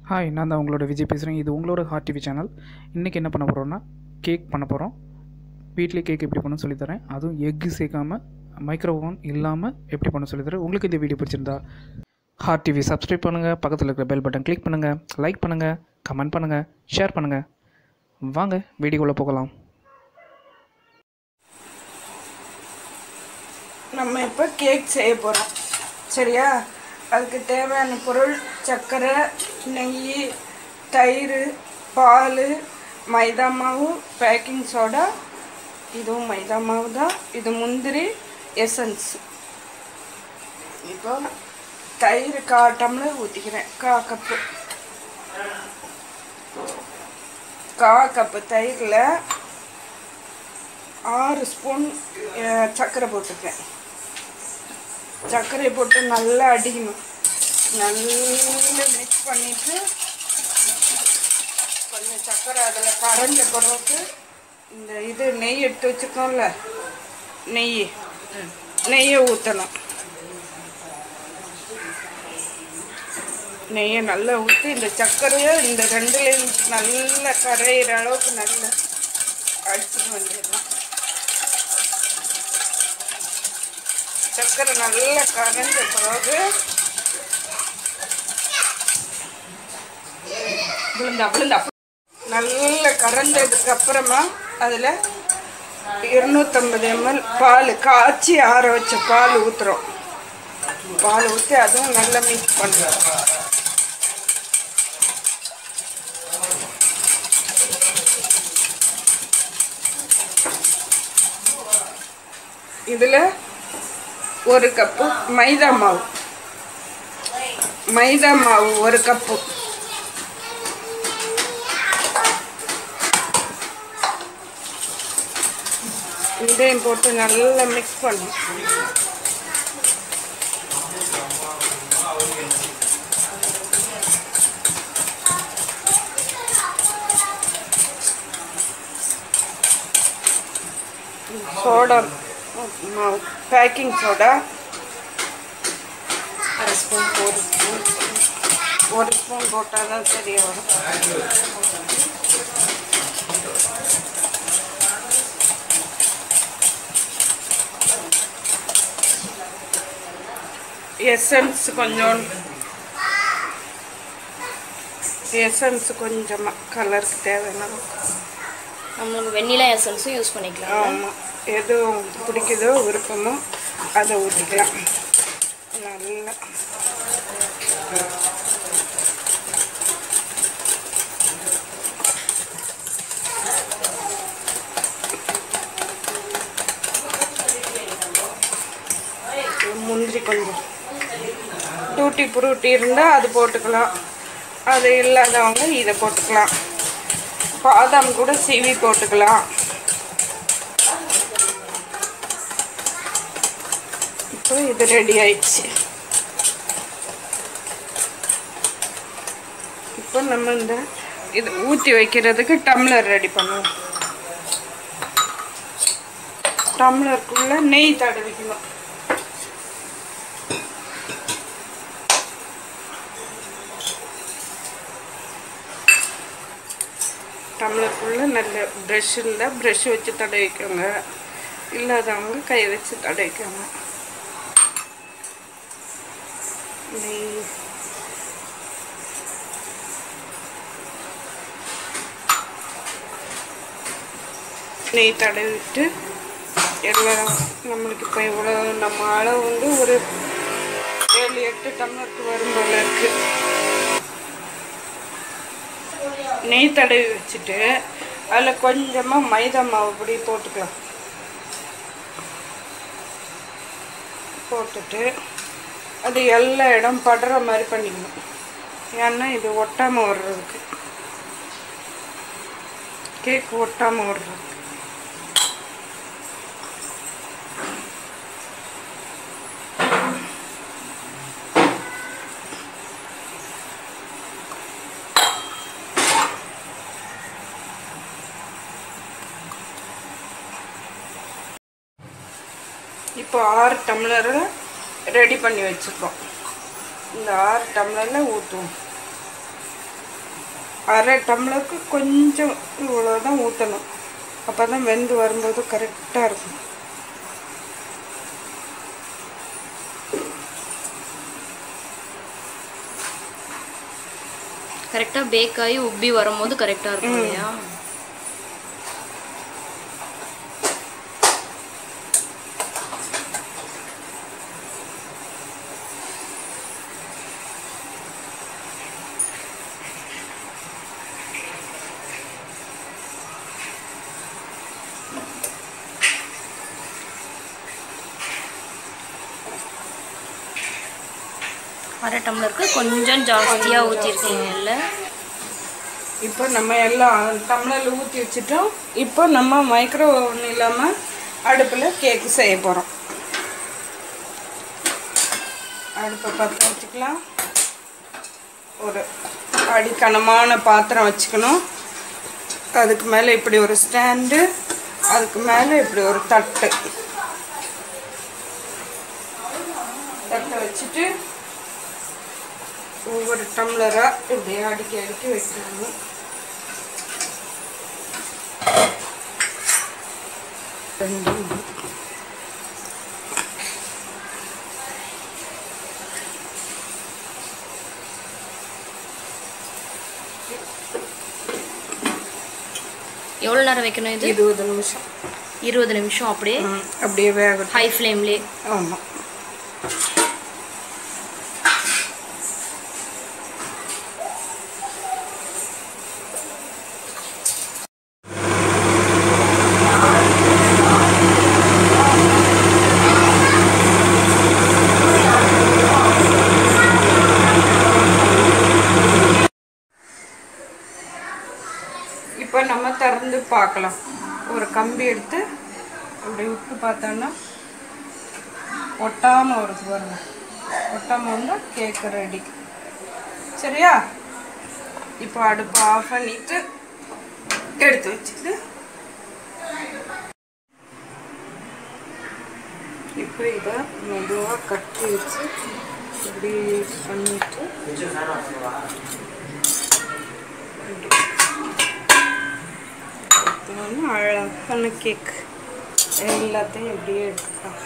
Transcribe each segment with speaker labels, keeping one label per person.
Speaker 1: Hi நான் தான் உங்களோட விஜய் பேசுகிறேன் இது உங்களோட ஹார்ட் டிவி சேனல் இன்றைக்கி என்ன பண்ண போகிறோம்னா கேக் பண்ண போகிறோம் வீட்லேயே கேக் எப்படி பண்ண சொல்லித்தரேன் அதுவும் எக்கு சேர்க்காமல் மைக்ரோஃபோன் இல்லாமல் எப்படி பண்ண சொல்லித்தரேன் உங்களுக்கு இந்த வீடியோ பிடிச்சிருந்தா ஹார்ட் டிவி சப்ஸ்கிரைப் பண்ணுங்கள் பக்கத்தில் இருக்கிற பெல் பட்டன் கிளிக் பண்ணுங்கள் லைக் பண்ணுங்கள் கமெண்ட் பண்ணுங்கள் ஷேர் பண்ணுங்கள் வாங்க வீடியோக்குள்ளே போகலாம்
Speaker 2: நம்ம இப்போ கேக் செய்ய போகிறோம் சரியா அதுக்கு தேவையான பொருள் சர்க்கரை நெய் தயிர் பால் மைதா மாவு பேக்கிங் சோடா இதுவும் மைதா மாவு தான் இது முந்திரி எசன்ஸ் இப்போ தயிர் கா டம்ளர் ஊற்றிக்கிறேன் கா கப்பு கா கப்பு தயிரில் ஆறு ஸ்பூன் அஹ், சர்க்கரை போட்டுக்கிறேன் சர்க்கரையை போட்டு நல்லா அடிக்கணும் நல்லா மிக்ஸ் பண்ணிட்டு கொஞ்சம் சர்க்கரை அதில் கரைஞ்ச பிறகு இந்த இது நெய் எடுத்து வச்சுருக்கோம்ல நெய் நெய்யை ஊற்றணும் நெய்யை நல்லா ஊற்றி இந்த சர்க்கரையை இந்த ரெண்டுலேயும் நல்லா கரையிற அளவுக்கு நல்லா அடிச்சுட்டு வந்துடலாம் சர்க்கரை நல்லா கரைஞ்ச பிறகு விழுந்தா விழுந்தா நல்லா கரைஞ்சதுக்கு அப்புறமா அதில் இருநூத்தம்பது எம்எல் பால் காய்ச்சி ஆற வச்ச பால் ஊற்றுறோம் பால் ஊற்றி அதுவும் நல்லா மிக்ஸ் பண்ணுறோம் இதில் ஒரு கப்பு மைதா மாவு மைதா மாவு ஒரு கப்பு இதையும் போட்டு நல்லா மிக்ஸ் பண்ணும் சோடா மாவு பேக்கிங் சோடா அரை ஸ்பூன் ஒரு ஸ்பூன் ஒரு ஸ்பூன் போட்டால் தான் சரியாக வரும் எசன்ஸ் கொஞ்சம் எசன்ஸ் கொஞ்சமாக கலருக்கு தேவையான
Speaker 3: நம்மளுக்கு வெண்ணிலா எசன்ஸும் யூஸ் பண்ணிக்கலாம்
Speaker 2: ஆமாம் எது உங்களுக்கு பிடிக்குதோ விருப்பமோ அதை ஊற்றிக்கலாம் நல்லா முந்திரி கொஞ்சம் டூட்டி புரூட்டி இருந்தால் அது போட்டுக்கலாம் அது இல்லாதவங்க இதை போட்டுக்கலாம் பாதாம் கூட சீவி போட்டுக்கலாம் இப்போ இது ரெடி ஆயிடுச்சு இப்போ நம்ம இந்த இது ஊற்றி வைக்கிறதுக்கு டம்ளர் ரெடி பண்ணுவோம் டம்ளருக்குள்ள நெய் தடவிக்கணும் டம்ளருக்குள்ள நல்ல ப்ரெஷ் இருந்தால் ப்ரெஷ் வச்சு தடவிக்கோங்க இல்லாதவங்க கை வச்சு தடவிக்கோங்க நெய் நெய் தடவிட்டு எல்லாம் நம்மளுக்கு இப்போ இவ்வளோ நம்ம அளவு வந்து ஒரு ஏழு எட்டு டம்ளருக்கு வரும் போல இருக்கு நெய் தடவி வச்சுட்டு அதில் கொஞ்சமாக மைதா மாவு பொடி போட்டுக்கலாம் போட்டுட்டு அது எல்லா இடம் படுற மாதிரி பண்ணிக்கணும் ஏன்னா இது ஒட்டாமல் வர்றதுக்கு கேக் ஒட்டாமல் வர்றதுக்கு இப்போ ஆறு டம்ளர் ரெடி பண்ணி வச்சுருக்கோம் இந்த ஆறு டம்ளரில் ஊற்றுவோம் அரை டம்ளருக்கு கொஞ்சம் இவ்வளோ தான் ஊற்றணும் அப்போ தான் வெந்து வரும்போது கரெக்டாக இருக்கும்
Speaker 3: கரெக்டாக பேக் ஆகி உப்பி வரும்போது கரெக்டாக இருக்கும் இல்லையா அரை டம்ளருக்கு கொஞ்சம் ஜாஸ்தியாக ஊற்றிருக்கீங்கல்ல
Speaker 2: இப்போ நம்ம எல்லாம் டம்ளரில் ஊற்றி வச்சுட்டோம் இப்போ நம்ம மைக்ரோ ஓவன் இல்லாமல் அடுப்பில் கேக்கு செய்ய போகிறோம் அடுப்பை பற்ற வச்சுக்கலாம் ஒரு அடிக்கனமான பாத்திரம் வச்சுக்கணும் அதுக்கு மேலே இப்படி ஒரு ஸ்டாண்டு அதுக்கு மேலே இப்படி ஒரு தட்டு தட்டை வச்சுட்டு ஒவ்வொரு டம்ளராக இப்படியே அடுக்கி அடுக்கி வைக்கணும் ரெண்டு மூணு.
Speaker 3: எவ்வளோ நேரம் வைக்கணும் இது
Speaker 2: இருபது நிமிஷம்
Speaker 3: இருபது நிமிஷம் அப்படியே
Speaker 2: ம், அப்படியே வேகட்டும்
Speaker 3: ஹை ஃப்ளேம்லேயே
Speaker 2: ஆமாம் இப்போ நம்ம திறந்து பார்க்கலாம் ஒரு கம்பி எடுத்து அப்படி விட்டு பார்த்தோன்னா ஒட்டாமல் வருது பாருங்க ஒட்டாமல் வந்தால் கேக்கு ரெடி சரியா இப்போ அடுப்பை ஆஃப் பண்ணிட்டு எடுத்து வச்சுட்டு இப்போ இதை மெதுவாக கட்டி வச்சு இப்படி பண்ணிட்டு இது வந்து அழகான கேக் எல்லாத்தையும் இப்படியே எடுத்துக்கலாம்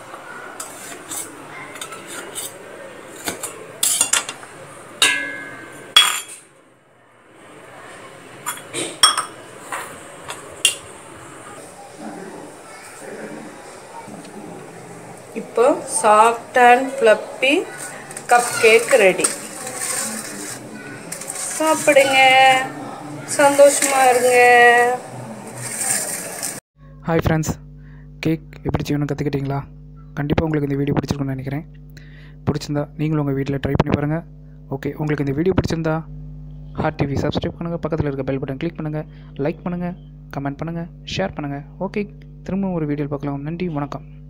Speaker 2: இப்போ soft and fluffy cupcake ready சாப்பிடுங்க சந்தோஷமா இருங்க
Speaker 1: ஹாய் ஃப்ரெண்ட்ஸ் கேக் எப்படி செய்யணும் கற்றுக்கிட்டீங்களா கண்டிப்பாக உங்களுக்கு இந்த வீடியோ பிடிச்சிருக்குன்னு நினைக்கிறேன் பிடிச்சிருந்தா நீங்களும் உங்கள் வீட்டில் ட்ரை பண்ணி பாருங்கள் ஓகே உங்களுக்கு இந்த வீடியோ பிடிச்சிருந்தா ஹார்ட் டிவி சப்ஸ்கிரைப் பண்ணுங்கள் பக்கத்தில் இருக்க பெல் பட்டன் கிளிக் பண்ணுங்கள் லைக் பண்ணுங்கள் கமெண்ட் பண்ணுங்கள் ஷேர் பண்ணுங்கள் ஓகே திரும்பவும் ஒரு வீடியோ பார்க்கலாம் நன்றி வணக்கம்